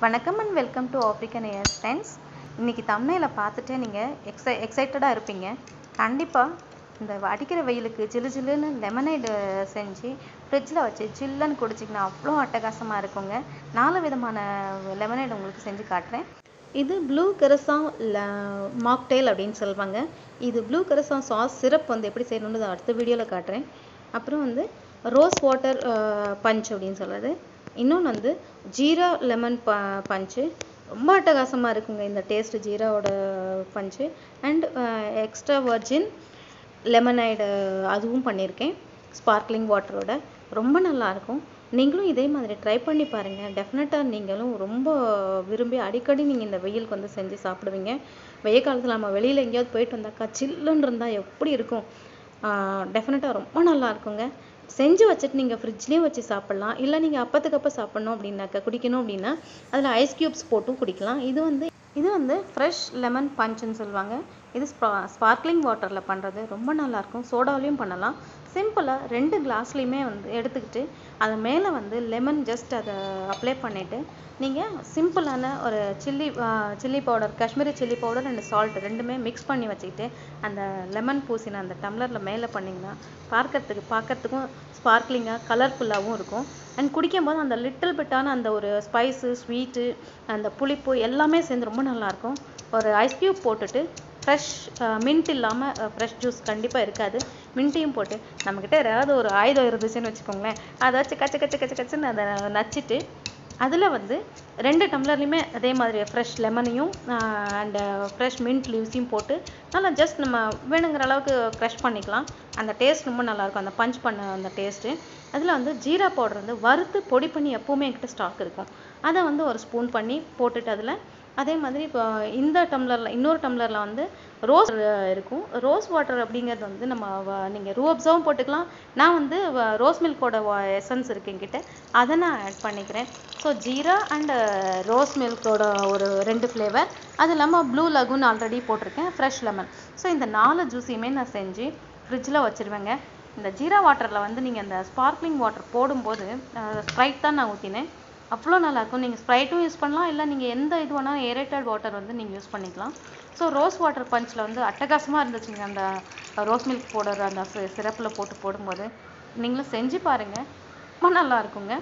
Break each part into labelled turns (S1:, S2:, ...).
S1: வணக்கம் and welcome to african air friends இன்றைக்கி தமிழில் பார்த்துட்டு நீங்கள் எக்ஸை எக்ஸைட்டடாக இருப்பீங்க கண்டிப்பாக இந்த அடிக்கிற வெயிலுக்கு ஜிலு ஜில்லுன்னு லெமனைடு செஞ்சு ஃப்ரிட்ஜில் வச்சு ஜில்லுன்னு குடிச்சிங்கன்னா அவ்வளோ அட்டகாசமாக இருக்குங்க நாலு விதமான லெமனைடு உங்களுக்கு செஞ்சு காட்டுறேன் இது ப்ளூ கரசாங் மாக்டெயில் அப்படின்னு சொல்லுவாங்க இது ப்ளூ கரசாங் சாஸ் சிரப் வந்து எப்படி செய்யணுன்றது அடுத்த வீடியோவில் காட்டுறேன் அப்புறம் வந்து ரோஸ் வாட்டர் பஞ்ச் அப்படின்னு சொல்கிறது இன்னொன்று வந்து ஜீரா லெமன் ப பஞ்சு ரொம்ப அட்டகாசமாக இருக்குங்க இந்த டேஸ்ட் ஜீராவோட பஞ்சு அண்ட் எக்ஸ்ட்ரா வர்ஜின் லெமனைடு அதுவும் பண்ணியிருக்கேன் ஸ்பார்க்லிங் வாட்டரோட ரொம்ப நல்லாயிருக்கும் நீங்களும் இதே மாதிரி ட்ரை பண்ணி பாருங்கள் டெஃபினட்டாக நீங்களும் ரொம்ப விரும்பி அடிக்கடி நீங்கள் இந்த வெயிலுக்கு வந்து செஞ்சு சாப்பிடுவீங்க வெயில் காலத்தில் நம்ம வெளியில் எங்கேயாவது போயிட்டு வந்தாக்கா சில்லுன்னு இருந்தால் எப்படி இருக்கும் டெஃபினட்டாக ரொம்ப நல்லா இருக்குங்க செஞ்சு வச்சுட்டு நீங்கள் ஃப்ரிட்ஜ்லேயும் வச்சு சாப்பிட்லாம் இல்லை நீங்கள் அப்பத்துக்கு அப்போ சாப்பிட்ணும் அப்படின்னாக்கா குடிக்கணும் அப்படின்னா அதில் ஐஸ் க்யூப்ஸ் போட்டும் குடிக்கலாம் இது வந்து இது வந்து ஃப்ரெஷ் லெமன் பஞ்சுன்னு சொல்லுவாங்க இது ஸ்பா ஸ்பார்க்லிங் வாட்டரில் பண்ணுறது ரொம்ப நல்லாயிருக்கும் சோடாலையும் பண்ணலாம் சிம்பிளாக ரெண்டு கிளாஸ்லேயுமே வந்து எடுத்துக்கிட்டு அது மேலே வந்து லெமன் ஜஸ்ட் அதை அப்ளை பண்ணிவிட்டு நீங்கள் சிம்பிளான ஒரு chilli chilli powder Kashmiri chilli powder and salt ரெண்டுமே மிக்ஸ் பண்ணி வச்சுக்கிட்டு அந்த லெமன் பூசின அந்த டம்ளரில் மேலே பண்ணிங்கன்னா பார்க்கறதுக்கு பார்க்கறதுக்கும் ஸ்பார்க்லிங்காக கலர்ஃபுல்லாகவும் இருக்கும் அண்ட் குடிக்கும்போது அந்த லிட்டில் பிட்டான அந்த ஒரு ஸ்பைஸு ஸ்வீட்டு அந்த புளிப்பு எல்லாமே சேர்ந்து ரொம்ப நல்லாயிருக்கும் ஒரு ஐஸ் க்யூப் போட்டுட்டு ஃப்ரெஷ் மின்ட் இல்லாமல் ஃப்ரெஷ் ஜூஸ் கண்டிப்பாக இருக்காது மின்ட்டையும் போட்டு நம்மக்கிட்ட ஏதாவது ஒரு ஆயுதம் இருந்துச்சுன்னு வச்சுக்கோங்களேன் அதை வச்சு கச்சு கச்சு கச்சு கச்சுன்னு அதை நச்சிட்டு அதில் வந்து ரெண்டு டம்ளர்லையுமே அதே மாதிரி ஃப்ரெஷ் லெமனையும் அண்டு ஃப்ரெஷ் மின்ட் லீவ்ஸையும் போட்டு நல்லா ஜஸ்ட் நம்ம வேணுங்கிற அளவுக்கு க்ரஷ் பண்ணிக்கலாம் அந்த டேஸ்ட் ரொம்ப நல்லாயிருக்கும் அந்த பஞ்ச் பண்ண அந்த டேஸ்ட்டு அதில் வந்து ஜீரா பவுடர் வந்து வறுத்து பொடி பண்ணி எப்போவுமே என்கிட்ட ஸ்டாக் இருக்கும் அதை வந்து ஒரு ஸ்பூன் பண்ணி போட்டுட்டு அதில் அதே மாதிரி இப்போ இந்த டம்ளரில் இன்னொரு டம்ளரில் வந்து ரோஸ் இருக்கும் ரோஸ் வாட்டர் அப்படிங்கிறது வந்து நம்ம நீங்கள் ரூஅப்ஸாவும் போட்டுக்கலாம் நான் வந்து ரோஸ் மில்கோட எசன்ஸ் இருக்கு என்கிட்ட அதை நான் ஆட் பண்ணிக்கிறேன் ஸோ ஜீரா அண்ட் ரோஸ் மில்கோட ஒரு ரெண்டு ஃப்ளேவர் அது இல்லாமல் ப்ளூ லகுன் ஆல்ரெடி போட்டிருக்கேன் ஃப்ரெஷ் லெமன் ஸோ இந்த நாலு ஜூஸையுமே நான் செஞ்சு ஃப்ரிட்ஜில் வச்சுருவேங்க இந்த ஜீரா வாட்டரில் வந்து நீங்கள் இந்த ஸ்பார்க்லிங் வாட்டர் போடும்போது ஸ்ப்ரைட் தான் நான் ஊற்றினேன் அவ்வளோ நல்லாயிருக்கும் நீங்கள் ஸ்ப்ரைட்டும் யூஸ் பண்ணலாம் இல்லை நீங்கள் எந்த இது வேணாலும் ஏரேட்டட் வாட்டர் வந்து நீங்கள் யூஸ் பண்ணிக்கலாம் ஸோ ரோஸ் வாட்டர் பஞ்சில் வந்து அட்டகாசமாக இருந்துச்சுங்க அந்த ரோஸ் மில்க் பவுடர் அந்த சிரப்பில் போட்டு போடும்போது நீங்களும் செஞ்சு பாருங்கள் ரொம்ப நல்லா இருக்குங்க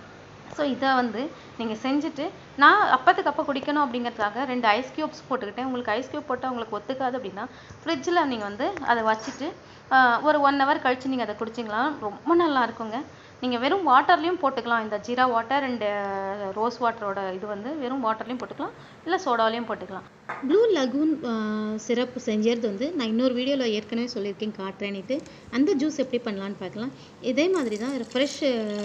S1: ஸோ இதை வந்து நீங்கள் செஞ்சுட்டு நான் அப்பத்துக்கு அப்போ குடிக்கணும் அப்படிங்கிறதுக்காக ரெண்டு ஐஸ் க்யூப்ஸ் போட்டுக்கிட்டேன் உங்களுக்கு ஐஸ் க்யூப் போட்டால் உங்களுக்கு ஒத்துக்காது அப்படின்னா ஃப்ரிட்ஜில் நீங்கள் வந்து அதை வச்சுட்டு ஒரு ஒன் ஹவர் கழித்து நீங்கள் அதை குடிச்சிங்களா ரொம்ப நல்லா இருக்குங்க நீங்கள் வெறும் வாட்டர்லேயும் போட்டுக்கலாம் இந்த ஜீரா வாட்டர் அண்டு ரோஸ் வாட்டரோட இது வந்து வெறும் வாட்டர்லேயும் போட்டுக்கலாம் இல்லை சோடாலையும் போட்டுக்கலாம் ப்ளூ லகூன் சிரப் செஞ்சது வந்து நான் இன்னொரு வீடியோவில் ஏற்கனவே சொல்லியிருக்கேன் காட்டுறேன்னுட்டு அந்த ஜூஸ் எப்படி பண்ணலான்னு பார்க்கலாம் இதே மாதிரி தான் ஃப்ரெஷ்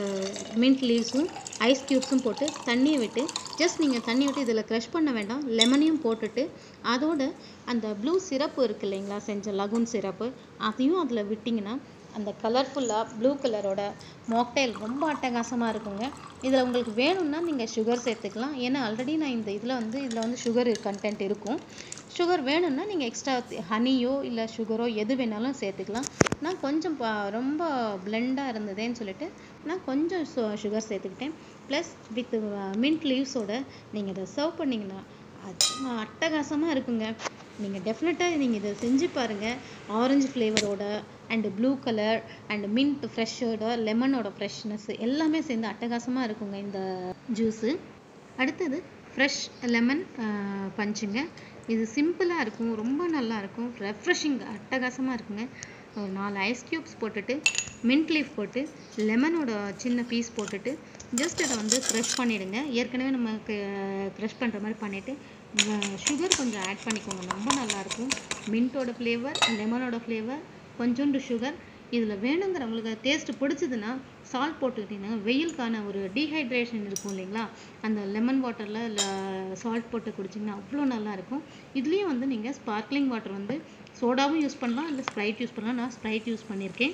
S1: மின்ட் லீவ்ஸும் ஐஸ் க்யூப்ஸும் போட்டு தண்ணியை விட்டு ஜஸ்ட் நீங்கள் தண்ணி விட்டு இதில் க்ரஷ் பண்ண வேண்டாம் லெமனையும் போட்டுட்டு அதோட அந்த ப்ளூ சிரப்பு இருக்குது இல்லைங்களா செஞ்ச லகூன் சிரப்பு அதையும் அதில் விட்டிங்கன்னா அந்த கலர்ஃபுல்லாக ப்ளூ கலரோட மாக்டைல் ரொம்ப அட்டகாசமாக இருக்குங்க இதில் உங்களுக்கு வேணும்னா நீங்கள் சுகர் சேர்த்துக்கலாம் ஏன்னா ஆல்ரெடி நான் இந்த இதில் வந்து இதில் வந்து சுகர் கண்டென்ட் இருக்கும் சுகர் வேணும்னா நீங்கள் எக்ஸ்ட்ரா ஹனியோ இல்லை சுகரோ எது வேணாலும் சேர்த்துக்கலாம் நான் கொஞ்சம் ரொம்ப பிளெண்டாக இருந்ததேன்னு சொல்லிட்டு நான் கொஞ்சம் சுகர் சேர்த்துக்கிட்டேன் ப்ளஸ் வித் மின்ட் லீவ்ஸோட நீங்கள் இதை சர்வ் பண்ணிங்கன்னா அது அட்டகாசமாக இருக்குங்க நீங்கள் டெஃபினட்டாக நீங்கள் இதை செஞ்சு பாருங்கள் ஆரஞ்சு ஃப்ளேவரோட and blue colour and mint ஃப்ரெஷ்ஷோட லெமனோட ஃப்ரெஷ்னஸ் எல்லாமே சேர்ந்து அட்டகாசமாக இருக்குங்க இந்த ஜூஸு அடுத்தது ஃப்ரெஷ் லெமன் பஞ்சுங்க இது சிம்பிளாக இருக்கும் ரொம்ப நல்லா இருக்கும் ரெஃப்ரெஷிங் அட்டகாசமாக இருக்குங்க ஒரு நாலு ஐஸ் க்யூப்ஸ் போட்டுட்டு மின்ட் லீஃப் போட்டு லெமனோட சின்ன பீஸ் போட்டுட்டு ஜஸ்ட் இதை வந்து க்ரஷ் பண்ணிவிடுங்க ஏற்கனவே நமக்கு க்ரஷ் பண்ணுற மாதிரி பண்ணிவிட்டு சுகர் கொஞ்சம் ஆட் பண்ணிக்கோங்க ரொம்ப நல்லாயிருக்கும் மின்ட்டோட ஃப்ளேவர் லெமனோட ஃப்ளேவர் கொஞ்சோண்டு சுகர் இதில் வேணுங்கிறவங்களுக்கு டேஸ்ட்டு பிடிச்சதுன்னா சால்ட் போட்டுக்கிட்டிங்கன்னா வெயிலுக்கான ஒரு டீஹைட்ரேஷன் இருக்கும் இல்லைங்களா அந்த லெமன் வாட்டரில் சால்ட் போட்டு குடிச்சிங்கன்னா அவ்வளோ நல்லாயிருக்கும் இதுலேயும் வந்து நீங்கள் ஸ்பார்க்லிங் வாட்டர் வந்து சோடாவும் யூஸ் பண்ணலாம் இல்லை ஸ்ப்ரைட் யூஸ் பண்ணலாம் நான் ஸ்ப்ரைட் யூஸ் பண்ணியிருக்கேன்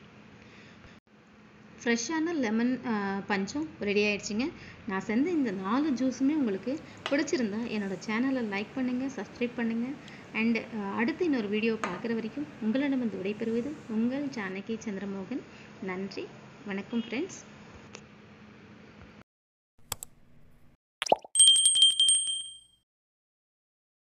S1: ஃப்ரெஷ்ஷான லெமன் பஞ்சும் ரெடி ஆயிடுச்சுங்க நான் செஞ்ச இந்த நாலு ஜூஸுமே உங்களுக்கு பிடிச்சிருந்தா என்னோடய சேனலை லைக் பண்ணுங்கள் சப்ஸ்கிரைப் பண்ணுங்கள் அண்ட் அடுத்து இன்னொரு வீடியோ பார்க்குற வரைக்கும் உங்களிடம் வந்து விடைபெறுவது உங்கள் ஜானகி சந்திரமோகன் நன்றி வணக்கம் ஃப்ரெண்ட்ஸ்